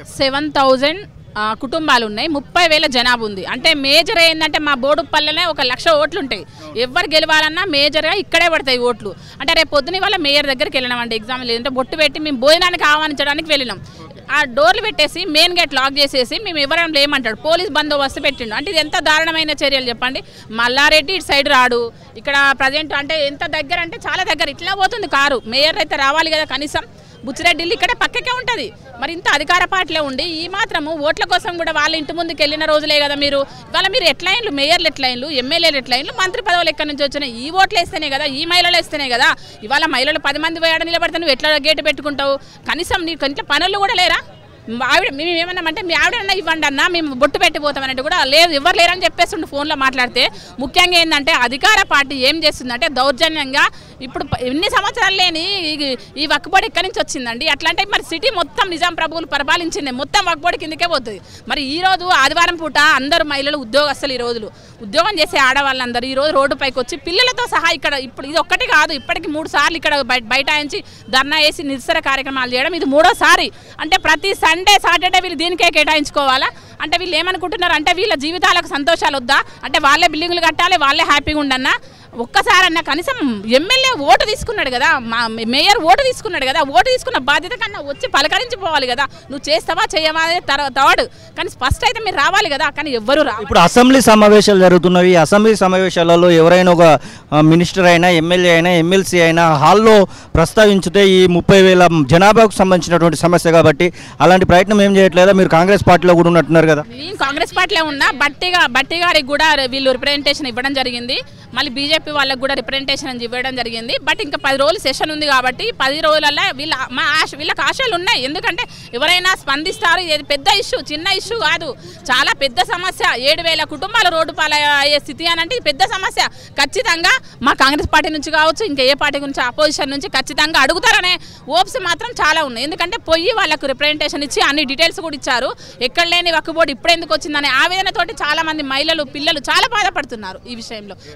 seven thousand కుటుంబాలు ఉన్నాయి ముప్పై వేల జనాభా ఉంది అంటే మేజర్ ఏంటంటే మా బోడుపల్లెనే ఒక లక్ష ఓట్లు ఉంటాయి ఎవరు గెలవాలన్నా మేజర్గా ఇక్కడే పడతాయి ఓట్లు అంటే రేపు పొద్దున వాళ్ళ మేయర్ దగ్గరికి వెళ్ళినామండి ఎగ్జామ్ లేదంటే బొట్టు పెట్టి మేము భోజనానికి ఆహ్వానించడానికి వెళ్ళినాం ఆ డోర్లు పెట్టేసి మెయిన్ గేట్ లాక్ చేసేసి మేము ఎవరైనా లేమంటాడు పోలీస్ బందోబస్తు పెట్టిండు అంటే ఇది ఎంత దారుణమైన చర్యలు చెప్పండి మల్లారెడ్డి ఇటు సైడ్ రాడు ఇక్కడ ప్రజెంట్ అంటే ఎంత దగ్గర అంటే చాలా దగ్గర ఇట్లా పోతుంది కారు మేయర్ అయితే రావాలి కదా కనీసం బుచ్చిరెడ్డి ఇక్కడ పక్కకే ఉంటుంది మరి ఇంత అధికార పార్టీలో ఉండి ఈ మాత్రము ఓట్ల కోసం కూడా వాళ్ళ ఇంటి ముందుకు వెళ్ళిన రోజులే కదా మీరు ఇవాళ మీరు ఎట్లయిన్లు మేయర్లు ఎట్లయిన్లు ఎమ్మెల్యేలు ఎట్లయిన్లు మంత్రి పదవులు ఎక్కడి నుంచి వచ్చినాయి ఈ ఓట్లు వేస్తేనే కదా ఈ మహిళలు వేస్తేనే కదా ఇవాళ మహిళలు పది మంది వేయడం నిలబడితే నువ్వు ఎట్లా గేటు పెట్టుకుంటావు కనీసం నీకు ఇంట్లో పనులు కూడా లేరా మా ఆవిడ మేము ఏమన్నామంటే మీ ఆవిడన్నా ఇవ్వండి అన్న మేము బొట్టు పెట్టిపోతామనంటే కూడా లేదు ఎవరు లేరని చెప్పేస్తుండే ఫోన్లో మాట్లాడితే ముఖ్యంగా ఏంటంటే అధికార పార్టీ ఏం చేస్తుందంటే దౌర్జన్యంగా ఇప్పుడు ప- ఎన్ని సంవత్సరాలు లేని ఈ- ఈ వక్కుబడి ఎక్కడి నుంచి వచ్చిందండి అట్లా అంటే మరి సిటీ మొత్తం నిజాం ప్రభువులు పరిపాలించింది మొత్తం వక్కుబడి కిందకే పోతుంది మరి ఈ రోజు ఆదివారం పూట అందరు మహిళలు ఉద్యోగస్తులు ఈ రోజులు ఉద్యోగం చేసే ఆడవాళ్ళందరూ ఈ రోజు రోడ్డు పైకి వచ్చి పిల్లలతో సహా ఇక్కడ ఇప్పుడు ఇది ఒక్కటి కాదు ఇప్పటికి మూడు సార్లు ఇక్కడ బయ- బైఠాయించి ధర్నా వేసి నిరసన కార్యక్రమాలు చేయడం ఇది మూడోసారి అంటే ప్రతి సండే సాటర్డే వీళ్ళు దీనికే కేటాయించుకోవాలా అంటే వీళ్ళు ఏమనుకుంటున్నారు అంటే వీళ్ళ జీవితాలకు సంతోషాలు వద్దా అంటే వాళ్ళే బిల్డింగ్లు కట్టాలి వాళ్ళే హ్యాపీగా ఉండన్నా ఒక్కసారన్నా కనీసం ఎమ్మెల్యే ఓటు తీసుకున్నాడు కదా మా మేయర్ ఓటు తీసుకున్నాడు కదా ఓటు తీసుకున్న బాధ్యత కన్నా వచ్చి పలకరించిపోవాలి కదా నువ్వు చేస్తావా చేయవా అనేది తర్వా- థర్డ్ కానీ ఫస్ట్ అయితే మీరు రావాలి కదా కానీ ఎవ్వరు రావాలి ఇప్పుడు అసెంబ్లీ సమావేశాలు జరుగుతున్నవి ఈ అసెంబ్లీ సమావేశాలలో ఎవరైనా ఒక ఆ, మినిస్టర్ అయినా ఎమ్మెల్యే అయినా ఎమ్మెల్సీ అయినా హాల్లో ప్రస్తావించితే ఈ ముప్పై వేల జనాభాకు సంబంధించినటువంటి సమస్య కాబట్టి అలాంటి ప్రయత్నం ఏం చేయట్లేదా మీరు కాంగ్రెస్ పార్టీలో కూడా ఉన్నట్టున్నారు కదా నేను కాంగ్రెస్ పార్టీలో ఉన్నా బట్టిగా బట్టి గారికి కూడా వీళ్ళు రిప్రజెంటేషన్ ఇవ్వడం జరిగింది మళ్ళీ బీజేపీ వాళ్ళకి కూడా రిప్రజెంటేషన్ ఇవ్వడం జరిగింది బట్ ఇంకా పది రోజులు సెషన్ ఉంది కాబట్టి పది రోజులలో వీళ్ళ మా ఆశ వీళ్ళకి ఆశలు ఉన్నాయి ఎందుకంటే ఎవరైనా స్పందిస్తారు ఇది పెద్ద ఇష్యూ చిన్న ఇష్యూ కాదు చాలా పెద్ద సమస్య ఏడు వేల కుటుంబాలు రోడ్డు పాలయ్యే స్థితి అని అంటే ఇది పెద్ద సమస్య ఖచ్చితంగా మా కాంగ్రెస్ పార్టీ నుంచి కావచ్చు ఇంకా ఏ పార్టీ గురించి అపోజిషన్ నుంచి ఖచ్చితంగా అడుగుతారనే ఓప్స్ మాత్రం చాలా ఉన్నాయి ఎందుకంటే పోయి వాళ్ళకు రిప్రజెంటేషన్ ఇచ్చి అన్ని డీటెయిల్స్ కూడా ఇచ్చారు ఎక్కడ లేని వక్కుబోర్డు ఇప్పుడు ఎందుకు వచ్చిందనే ఆవేదనతోటి చాలా మంది మహిళలు పిల్లలు చాలా బాధపడుతున్నారు ఈ విషయంలో